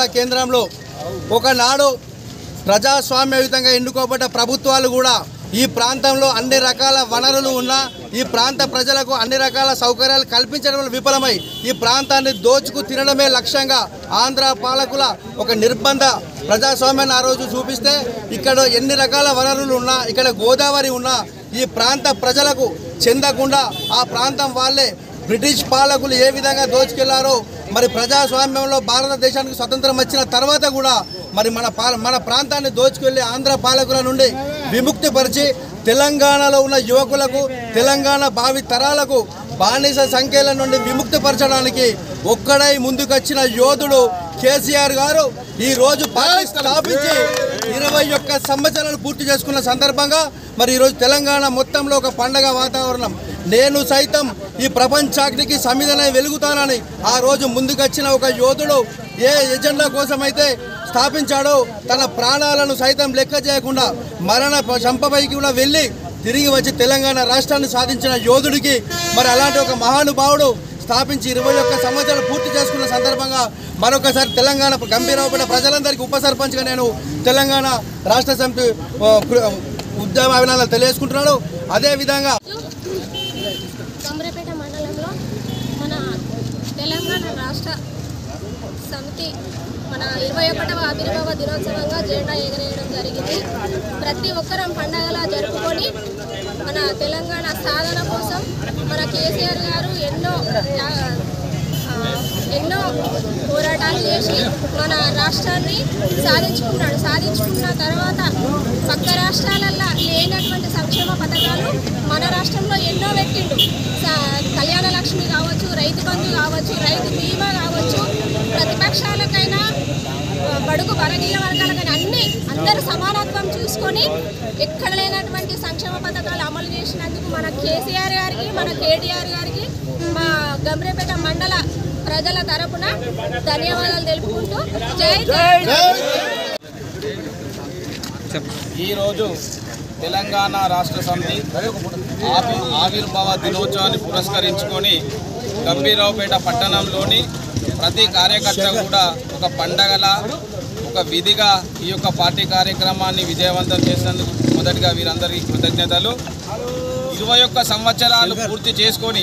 కేంద్రంలో ఒకనాడు ప్రజాస్వామ్యయుతంగా ఎన్నుకోబడ్డ ప్రభుత్వాలు కూడా ఈ ప్రాంతంలో అన్ని రకాల వనరులు ఉన్నా ఈ ప్రాంత ప్రజలకు అన్ని రకాల సౌకర్యాలు కల్పించడంలో విఫలమై ఈ ప్రాంతాన్ని దోచుకు తినడమే లక్ష్యంగా ఆంధ్ర పాలకుల ఒక నిర్బంధ ప్రజాస్వామ్యాన్ని ఆ రోజు చూపిస్తే ఇక్కడ ఎన్ని రకాల వనరులు ఉన్నా ఇక్కడ గోదావరి ఉన్నా ఈ ప్రాంత ప్రజలకు చెందకుండా ఆ ప్రాంతం వాళ్ళే బ్రిటిష్ పాలకులు ఏ విధంగా దోచుకెళ్లారో మరి ప్రజాస్వామ్యంలో భారతదేశానికి స్వతంత్రం వచ్చిన తర్వాత కూడా మరి మన పాల మన ప్రాంతాన్ని దోచుకెళ్లి ఆంధ్ర పాలకుల నుండి విముక్తిపరిచి తెలంగాణలో ఉన్న యువకులకు తెలంగాణ భావి తరాలకు బానిస సంఖ్యల నుండి విముక్తిపరచడానికి ఒక్కడై ముందుకొచ్చిన యోధుడు కేసీఆర్ గారు ఈ రోజు పార్టీ స్థాపించి ఇరవై ఒక్క సంవత్సరాలు పూర్తి చేసుకున్న సందర్భంగా మరి ఈరోజు తెలంగాణ మొత్తంలో ఒక పండగ వాతావరణం నేను సైతం ఈ ప్రపంచాగ్నికి సమిధనై వెలుగుతానని ఆ రోజు ముందుకొచ్చిన ఒక యోధుడు ఏ ఎజెండా కోసమైతే స్థాపించాడో తన ప్రాణాలను సైతం లెక్క చేయకుండా మరణ చంపపైకి కూడా వెళ్ళి తిరిగి వచ్చి తెలంగాణ రాష్ట్రాన్ని సాధించిన యోధుడికి మరి అలాంటి ఒక మహానుభావుడు స్థాపించి ఇరవై ఒక్క సంవత్సరాలు పూర్తి చేసుకున్న సందర్భంగా మరొకసారి తెలంగాణ గంభీరపడిన ప్రజలందరికీ ఉప సర్పంచ్గా నేను తెలంగాణ రాష్ట్ర సమితి ఆ, కృ- ఉద్యమ అభినందనలు తెలియజేసుకుంటున్నాను అదేవిధంగా గంభీరపేట మండలంలో మన తెలంగాణ రాష్ట్ర సమితి మన ఇరవై ఒకటవ ఆవిర్భావ దినోత్సవంగా జెండా ఎగరేయడం జరిగింది ప్రతి ఒక్కరం పండగలా జరుపుకొని మన తెలంగాణ సాధన కోసం మన కేసీఆర్ గారు ఎన్నో త్యా- ఆ, ఎన్నో పోరాటాలు చేసి మన రాష్ట్రాన్ని సాధించుకున్నాడు సాధించుకున్న తర్వాత పక్క రాష్ట్రాలల్లో లేనటువంటి సంక్షేమ పథకాలు మన రాష్ట్రంలో ఎన్నో పెట్టిండు స- కళ్యాణ లక్ష్మి కావచ్చు రైతు బంధు కావచ్చు రైతు బీమా కావచ్చు ప్రతిపక్షాలకైనా ఆ, బడుగు బలహీన వర్గాలకైనా అన్ని అందరూ సమానత్వం చూసుకొని ఎక్కడ లేనటువంటి సంక్షేమ పథకాలు అమలు చేసినందుకు మన కేసీఆర్ గారికి మన కేటీఆర్ గారికి మా గంభీరపేట మండల ప్రజల తరపున ధన్యవాదాలు తెలుపుకుంటూ జై తెలంగాణ. ఈరోజు తెలంగాణ రాష్ట్ర సమితి ఆవి ఆవిర్భావ దినోత్సవాన్ని పురస్కరించుకొని గంభీరావుపేట పట్టణంలోని ప్రతి కార్యకర్త కూడా ఒక పండగల ఒక విధిగా ఈ యొక్క పార్టీ కార్యక్రమాన్ని విజయవంతం చేసినందుకు మొదటిగా వీరందరికీ కృతజ్ఞతలు ఇరవై ఒక్క సంవత్సరాలు పూర్తి చేసుకొని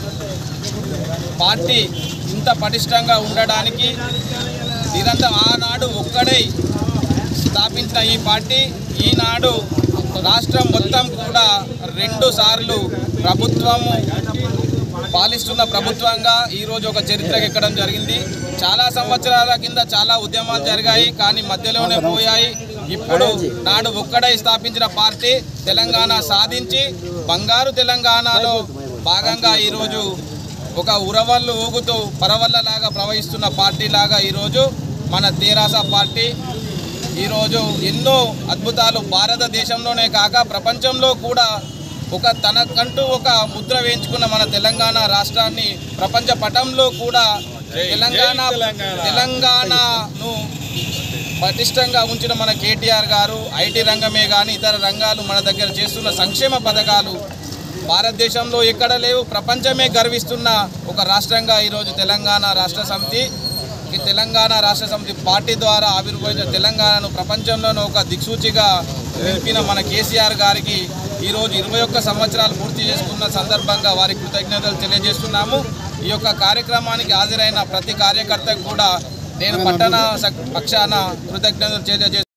పార్టీ ఇంత పటిష్టంగా ఉండడానికి నిరంతరం ఆనాడు ఒక్కడై స్థాపించిన ఈ పార్టీ ఈనాడు రాష్ట్రం మొత్తం కూడా రెండు సార్లు ప్రభుత్వము పాలిస్తున్న ప్రభుత్వంగా ఈరోజు ఒక చరిత్రకు ఎక్కడం జరిగింది చాలా సంవత్సరాల కింద చాలా ఉద్యమాలు జరిగాయి కానీ మధ్యలోనే పోయాయి ఇప్పుడు నాడు ఒక్కడై స్థాపించిన పార్టీ తెలంగాణ సాధించి బంగారు తెలంగాణలో భాగంగా ఈరోజు ఒక ఉరవళ్ళు ఊగుతూ పరవళ్ళలాగా ప్రవహిస్తున్న పార్టీ లాగా ఈరోజు మన తెరాస పార్టీ ఈరోజు ఎన్నో అద్భుతాలు భారతదేశంలోనే కాక ప్రపంచంలో కూడా ఒక తనకంటూ ఒక ముద్ర వేయించుకున్న మన తెలంగాణ రాష్ట్రాన్ని ప్రపంచ పటంలో కూడా తెలంగాణ తెలంగాణను పటిష్టంగా ఉంచిన మన కేటీఆర్ గారు ఐటీ రంగమే కానీ ఇతర రంగాలు మన దగ్గర చేస్తున్న సంక్షేమ పథకాలు భారతదేశంలో ఎక్కడ లేవు ప్రపంచమే గర్విస్తున్న ఒక రాష్ట్రంగా ఈరోజు తెలంగాణ రాష్ట్ర సమితి ఈ తెలంగాణ రాష్ట్ర సమితి పార్టీ ద్వారా ఆవిర్భవించిన తెలంగాణను ప్రపంచంలోనే ఒక దిక్సూచిగా నిలిపిన మన కేసీఆర్ గారికి ఈరోజు ఇరవై ఒక్క సంవత్సరాలు పూర్తి చేసుకున్న సందర్భంగా వారికి కృతజ్ఞతలు తెలియజేస్తున్నాము ఈ యొక్క కార్యక్రమానికి హాజరైన ప్రతి కార్యకర్తకు కూడా నేను పట్టణ స- పక్షాన కృతజ్ఞతలు తెలియజేస్తున్నాను